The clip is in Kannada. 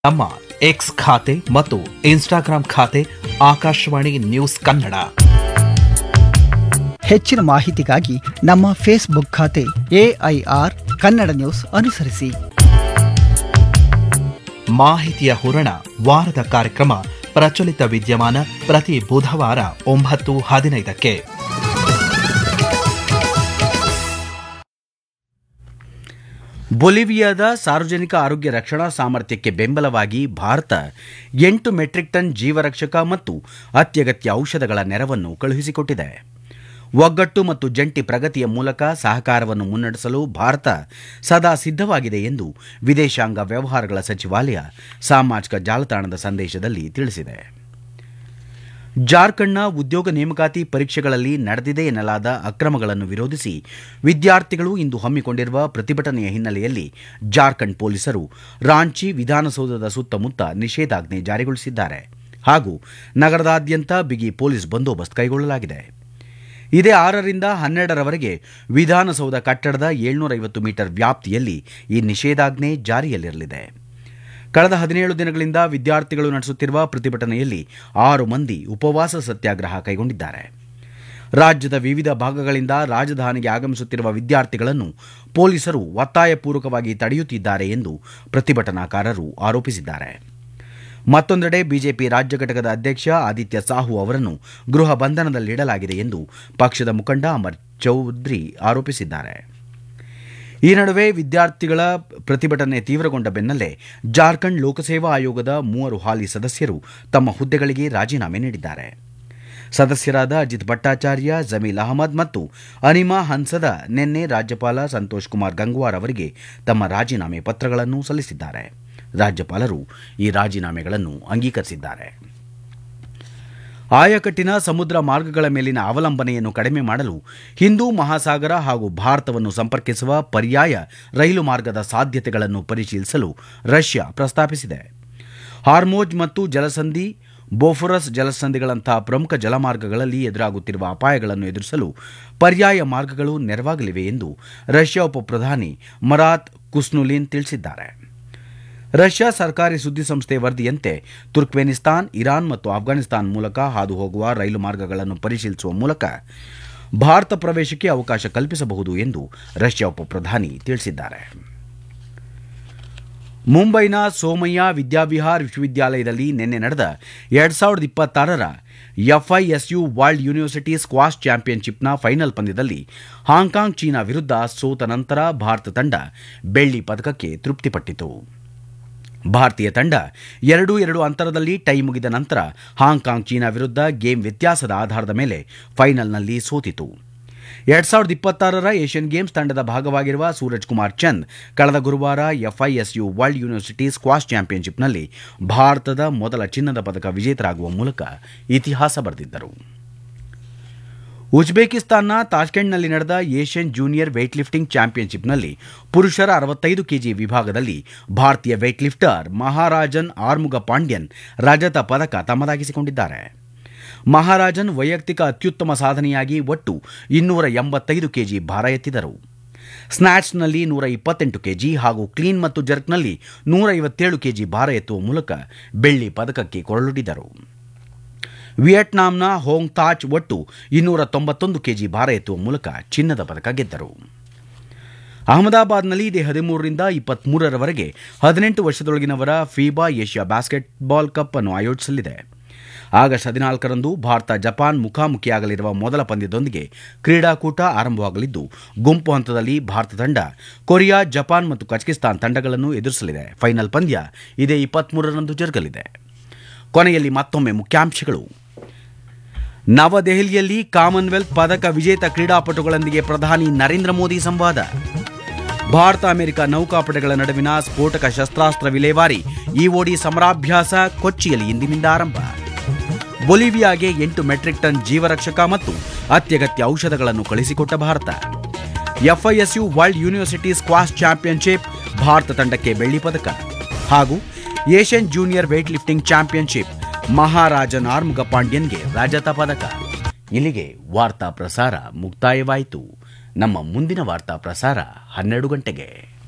ನಮ್ಮ ಎಕ್ಸ್ ಖಾತೆ ಮತ್ತು ಇನ್ಸ್ಟಾಗ್ರಾಂ ಖಾತೆ ಆಕಾಶವಾಣಿ ನ್ಯೂಸ್ ಕನ್ನಡ ಹೆಚ್ಚಿನ ಮಾಹಿತಿಗಾಗಿ ನಮ್ಮ ಫೇಸ್ಬುಕ್ ಖಾತೆ ಎಐಆರ್ ಕನ್ನಡ ನ್ಯೂಸ್ ಅನುಸರಿಸಿ ಮಾಹಿತಿಯ ಹೂರಣ ವಾರದ ಕಾರ್ಯಕ್ರಮ ಪ್ರಚಲಿತ ವಿದ್ಯಮಾನ ಪ್ರತಿ ಬುಧವಾರ ಒಂಬತ್ತು ಹದಿನೈದಕ್ಕೆ ಬೊಲಿವಿಯಾದ ಸಾರ್ವಜನಿಕ ಆರೋಗ್ಯ ರಕ್ಷಣಾ ಸಾಮರ್ಥ್ಯಕ್ಕೆ ಬೆಂಬಲವಾಗಿ ಭಾರತ ಎಂಟು ಮೆಟ್ರಿಕ್ ಟನ್ ಜೀವರಕ್ಷಕ ಮತ್ತು ಅತ್ಯಗತ್ಯ ಔಷಧಗಳ ನೆರವನ್ನು ಕಳುಹಿಸಿಕೊಟ್ಟಿದೆ ಒಗ್ಗಟ್ಟು ಮತ್ತು ಜಂಟಿ ಪ್ರಗತಿಯ ಮೂಲಕ ಸಹಕಾರವನ್ನು ಮುನ್ನಡೆಸಲು ಭಾರತ ಸದಾ ಸಿದ್ಧವಾಗಿದೆ ಎಂದು ವಿದೇಶಾಂಗ ವ್ಯವಹಾರಗಳ ಸಚಿವಾಲಯ ಸಾಮಾಜಿಕ ಜಾಲತಾಣದ ಸಂದೇಶದಲ್ಲಿ ತಿಳಿಸಿದೆ ಜಾರ್ಖಂಡ್ನ ಉದ್ಯೋಗ ನೇಮಕಾತಿ ಪರೀಕ್ಷೆಗಳಲ್ಲಿ ನಡೆದಿದೆ ಎನ್ನಲಾದ ಅಕ್ರಮಗಳನ್ನು ವಿರೋಧಿಸಿ ವಿದ್ಯಾರ್ಥಿಗಳು ಇಂದು ಹಮ್ಮಿಕೊಂಡಿರುವ ಪ್ರತಿಭಟನೆಯ ಹಿನ್ನೆಲೆಯಲ್ಲಿ ಜಾರ್ಖಂಡ್ ಪೊಲೀಸರು ರಾಂಚಿ ವಿಧಾನಸೌಧದ ಸುತ್ತಮುತ್ತ ನಿಷೇಧಾಜ್ಞೆ ಜಾರಿಗೊಳಿಸಿದ್ದಾರೆ ಹಾಗೂ ನಗರದಾದ್ಯಂತ ಬಿಗಿ ಪೊಲೀಸ್ ಬಂದೋಬಸ್ತ್ ಕೈಗೊಳ್ಳಲಾಗಿದೆ ಇದೇ ಆರರಿಂದ ಹನ್ನೆರಡರವರೆಗೆ ವಿಧಾನಸೌಧ ಕಟ್ಟಡದ ಏಳ್ನೂರೈವತ್ತು ಮೀಟರ್ ವ್ಯಾಪ್ತಿಯಲ್ಲಿ ಈ ನಿಷೇಧಾಜ್ಞೆ ಜಾರಿಯಲ್ಲಿರಲಿದೆ ಕಳೆದ ಹದಿನೇಳು ದಿನಗಳಿಂದ ವಿದ್ಯಾರ್ಥಿಗಳು ನಡೆಸುತ್ತಿರುವ ಪ್ರತಿಭಟನೆಯಲ್ಲಿ ಆರು ಮಂದಿ ಉಪವಾಸ ಸತ್ಯಾಗ್ರಹ ಕೈಗೊಂಡಿದ್ದಾರೆ ರಾಜ್ಯದ ವಿವಿಧ ಭಾಗಗಳಿಂದ ರಾಜಧಾನಿಗೆ ಆಗಮಿಸುತ್ತಿರುವ ವಿದ್ಯಾರ್ಥಿಗಳನ್ನು ಪೊಲೀಸರು ಒತ್ತಾಯಪೂರ್ವಕವಾಗಿ ತಡೆಯುತ್ತಿದ್ದಾರೆ ಎಂದು ಪ್ರತಿಭಟನಾಕಾರರು ಆರೋಪಿಸಿದ್ದಾರೆ ಮತ್ತೊಂದೆಡೆ ಬಿಜೆಪಿ ರಾಜ್ಯ ಘಟಕದ ಅಧ್ಯಕ್ಷ ಆದಿತ್ಯ ಸಾಹು ಅವರನ್ನು ಗೃಹ ಬಂಧನದಲ್ಲಿಡಲಾಗಿದೆ ಎಂದು ಪಕ್ಷದ ಮುಖಂಡ ಅಮರ್ ಚೌಧರಿ ಆರೋಪಿಸಿದ್ದಾರೆ ಈ ನಡುವೆ ವಿದ್ಯಾರ್ಥಿಗಳ ಪ್ರತಿಭಟನೆ ತೀವ್ರಗೊಂಡ ಬೆನ್ನಲ್ಲೇ ಜಾರ್ಖಂಡ್ ಲೋಕಸೇವಾ ಆಯೋಗದ ಮೂವರು ಹಾಲಿ ಸದಸ್ಯರು ತಮ್ಮ ಹುದ್ದೆಗಳಿಗೆ ರಾಜೀನಾಮೆ ನೀಡಿದ್ದಾರೆ ಸದಸ್ಯರಾದ ಅಜಿತ್ ಭಟ್ಟಾಚಾರ್ಯ ಜಮೀಲ್ ಅಹಮದ್ ಮತ್ತು ಅನಿಮಾ ಹನ್ಸದ ನಿನ್ನೆ ರಾಜ್ಯಪಾಲ ಸಂತೋಷ್ ಕುಮಾರ್ ಗಂಗ್ವಾರ್ ಅವರಿಗೆ ತಮ್ಮ ರಾಜೀನಾಮೆ ಪತ್ರಗಳನ್ನು ಸಲ್ಲಿಸಿದ್ದಾರೆ ರಾಜ್ಯಪಾಲರು ಈ ರಾಜೀನಾಮೆಗಳನ್ನು ಅಂಗೀಕರಿಸಿದ್ದಾರೆ ಆಯಕಟ್ಟಿನ ಸಮುದ್ರ ಮಾರ್ಗಗಳ ಮೇಲಿನ ಅವಲಂಬನೆಯನ್ನು ಕಡಿಮೆ ಮಾಡಲು ಹಿಂದೂ ಮಹಾಸಾಗರ ಹಾಗೂ ಭಾರತವನ್ನು ಸಂಪರ್ಕಿಸುವ ಪರ್ಯಾಯ ರೈಲು ಮಾರ್ಗದ ಸಾಧ್ಯತೆಗಳನ್ನು ಪರಿಶೀಲಿಸಲು ರಷ್ಯಾ ಪ್ರಸ್ತಾಪಿಸಿದೆ ಹಾರ್ಮೋಜ್ ಮತ್ತು ಜಲಸಂಧಿ ಬೋಫೊರಸ್ ಜಲಸಂಧಿಗಳಂತಹ ಪ್ರಮುಖ ಜಲಮಾರ್ಗಗಳಲ್ಲಿ ಎದುರಾಗುತ್ತಿರುವ ಅಪಾಯಗಳನ್ನು ಎದುರಿಸಲು ಪರ್ಯಾಯ ಮಾರ್ಗಗಳು ನೆರವಾಗಲಿವೆ ಎಂದು ರಷ್ಯಾ ಉಪಪ್ರಧಾನಿ ಮರಾತ್ ಕುಸ್ನುಲಿನ್ ತಿಳಿಸಿದ್ದಾರೆ ರಷ್ಯಾ ಸರ್ಕಾರಿ ಸುದ್ದಿಸಂಸ್ಥೆ ವರದಿಯಂತೆ ತುರ್ಕ್ಮೆನಿಸ್ತಾನ್ ಇರಾನ್ ಮತ್ತು ಆಫ್ಘಾನಿಸ್ತಾನ್ ಮೂಲಕ ಹಾದು ಹೋಗುವ ರೈಲು ಮಾರ್ಗಗಳನ್ನು ಪರಿಶೀಲಿಸುವ ಮೂಲಕ ಭಾರತ ಪ್ರವೇಶಕ್ಕೆ ಅವಕಾಶ ಕಲ್ಪಿಸಬಹುದು ಎಂದು ರಷ್ಯಾ ಉಪಪ್ರಧಾನಿ ತಿಳಿಸಿದ್ದಾರೆ ಮುಂಬೈನ ಸೋಮಯ್ಯ ವಿದ್ಯಾವಿಹಾರ್ ವಿಶ್ವವಿದ್ಯಾಲಯದಲ್ಲಿ ನಿನ್ನೆ ನಡೆದ ಎರಡ್ ಸಾವಿರದ ಇಪ್ಪತ್ತಾರರ ಎಫ್ಐಎಸ್ಯು ವರ್ಲ್ಡ್ ಯೂನಿವರ್ಸಿಟಿ ಸ್ಕ್ವಾಶ್ ಚಾಂಪಿಯನ್ಶಿಪ್ನ ಫೈನಲ್ ಪಂದ್ಯದಲ್ಲಿ ಹಾಂಕಾಂಗ್ ಚೀನಾ ವಿರುದ್ಧ ಸೋತ ನಂತರ ಭಾರತ ತಂಡ ಬೆಳ್ಳಿ ಪದಕಕ್ಕೆ ತೃಪ್ತಿಪಟ್ಟಿತು ಭಾರತೀಯ ತಂಡ ಎರಡು ಎರಡು ಅಂತರದಲ್ಲಿ ಟೈ ಮುಗಿದ ನಂತರ ಹಾಂಕಾಂಗ್ ಚೀನಾ ವಿರುದ್ಧ ಗೇಮ್ ವ್ಯತ್ಯಾಸದ ಆಧಾರದ ಮೇಲೆ ಫೈನಲ್ನಲ್ಲಿ ಸೋತಿತು ಎರಡ್ ಸಾವಿರದ ಇಪ್ಪತ್ತಾರರ ಏಷ್ಯನ್ ಗೇಮ್ಸ್ ತಂಡದ ಭಾಗವಾಗಿರುವ ಸೂರಜ್ ಕುಮಾರ್ ಚಂದ್ ಕಳೆದ ಗುರುವಾರ ಎಫ್ಐಎಸ್ಯು ವರ್ಲ್ಡ್ ಯೂನಿವರ್ಸಿಟಿ ಸ್ಕ್ವಾಶ್ ಚಾಂಪಿಯನ್ಶಿಪ್ನಲ್ಲಿ ಭಾರತದ ಮೊದಲ ಚಿನ್ನದ ಪದಕ ವಿಜೇತರಾಗುವ ಮೂಲಕ ಇತಿಹಾಸ ಬರೆದಿದ್ದರು ಉಜ್ಬೇಕಿಸ್ತಾನ್ನ ತಾಷ್ಕೆಂಡ್ನಲ್ಲಿ ನಡೆದ ಏಷ್ಯನ್ ಜೂನಿಯರ್ ವೇಟ್ ಲಿಫ್ಟಿಂಗ್ ಚಾಂಪಿಯನ್ಶಿಪ್ನಲ್ಲಿ ಪುರುಷರ ಅರವತ್ತೈದು ಕೆಜಿ ವಿಭಾಗದಲ್ಲಿ ಭಾರತೀಯ ವೇಟ್ ಲಿಫ್ಟರ್ ಮಹಾರಾಜನ್ ಆರ್ಮುಗ ಪಾಂಡ್ಯನ್ ರಜತ ಪದಕ ತಮ್ಮದಾಗಿಸಿಕೊಂಡಿದ್ದಾರೆ ಮಹಾರಾಜನ್ ವೈಯಕ್ತಿಕ ಅತ್ಯುತ್ತಮ ಸಾಧನೆಯಾಗಿ ಒಟ್ಟು ಇನ್ನೂರ ಎಂಬತ್ತೈದು ಕೆಜಿ ಭಾರ ಎತ್ತಿದರು ಸ್ನ್ಯಾಚ್ನಲ್ಲಿ ನೂರ ಇಪ್ಪತ್ತೆಂಟು ಕೆಜಿ ಹಾಗೂ ಕ್ಲೀನ್ ಮತ್ತು ಜರ್ಕ್ನಲ್ಲಿ ನೂರ ಐವತ್ತೇಳು ಕೆಜಿ ಭಾರ ಎತ್ತುವ ಮೂಲಕ ಬೆಳ್ಳಿ ಪದಕಕ್ಕೆ ಕೊರಳುಡಿದರು ವಿಯೆಟ್ನಾಂನ ಹೋಂಗ್ ತಾಚ್ ಒಟ್ಟು ಇನ್ನೂರ ತೊಂಬತ್ತೊಂದು ಕೆಜಿ ಭಾರ ಎತ್ತುವ ಮೂಲಕ ಚಿನ್ನದ ಪದಕ ಗೆದ್ದರು ಅಹಮದಾಬಾದ್ನಲ್ಲಿ ಇದೇ ಹದಿಮೂರರಿಂದ ಇಪ್ಪತ್ಮೂರರವರೆಗೆ ಹದಿನೆಂಟು ವರ್ಷದೊಳಗಿನವರ ಫೀಬಾ ಏಷ್ಯಾ ಬ್ಯಾಸ್ಕೆಟ್ಬಾಲ್ ಕಪ್ ಅನ್ನು ಆಯೋಜಿಸಲಿದೆ ಆಗಸ್ಟ್ ಹದಿನಾಲ್ಕರಂದು ಭಾರತ ಜಪಾನ್ ಮುಖಾಮುಖಿಯಾಗಲಿರುವ ಮೊದಲ ಪಂದ್ಯದೊಂದಿಗೆ ಕ್ರೀಡಾಕೂಟ ಆರಂಭವಾಗಲಿದ್ದು ಗುಂಪು ಹಂತದಲ್ಲಿ ಭಾರತ ತಂಡ ಕೊರಿಯಾ ಜಪಾನ್ ಮತ್ತು ಕಜಕಿಸ್ತಾನ್ ತಂಡಗಳನ್ನು ಎದುರಿಸಲಿದೆ ಫೈನಲ್ ಪಂದ್ಯ ಇದೇ ಇಪ್ಪತ್ಮೂರರಂದು ಜರುಗಲಿದೆ ಕೊನೆಯಲ್ಲಿ ಮತ್ತೊಮ್ಮೆ ಮುಖ್ಯಾಂಶಗಳು ನವದೆಹಲಿಯಲ್ಲಿ ಕಾಮನ್ವೆಲ್ತ್ ಪದಕ ವಿಜೇತ ಕ್ರೀಡಾಪಟುಗಳೊಂದಿಗೆ ಪ್ರಧಾನಿ ನರೇಂದ್ರ ಮೋದಿ ಸಂವಾದ ಭಾರತ ಅಮೆರಿಕ ನೌಕಾಪಡೆಗಳ ನಡುವಿನ ಸ್ಫೋಟಕ ಶಸ್ತ್ರಾಸ್ತ್ರ ವಿಲೇವಾರಿ ಇಒಡಿ ಸಮರಾಭ್ಯಾಸ ಕೊಚ್ಚಿಯಲ್ಲಿ ಇಂದಿನಿಂದ ಆರಂಭ ಬೊಲಿವಿಯಾಗೆ ಎಂಟು ಮೆಟ್ರಿಕ್ ಟನ್ ಜೀವರಕ್ಷಕ ಮತ್ತು ಅತ್ಯಗತ್ಯ ಔಷಧಗಳನ್ನು ಕಳಿಸಿಕೊಟ್ಟ Bharat FISU world university squash championship Bharat ತಂಡಕ್ಕೆ ಬೆಳ್ಳಿ ಪದಕ ಹಾಗೂ Asian junior weight lifting championship Maharajan Arumuga ಪಾಂಡ್ಯನ್ಗೆ ರಜತ ಪದಕ ಇಲ್ಲಿಗೆ ವಾರ್ತಾ ಪ್ರಸಾರ ಮುಕ್ತಾಯವಾಯಿತು ನಮ್ಮ ಮುಂದಿನ ವಾರ್ತಾ ಪ್ರಸಾರ ಹನ್ನೆರಡು ಗಂಟೆಗೆ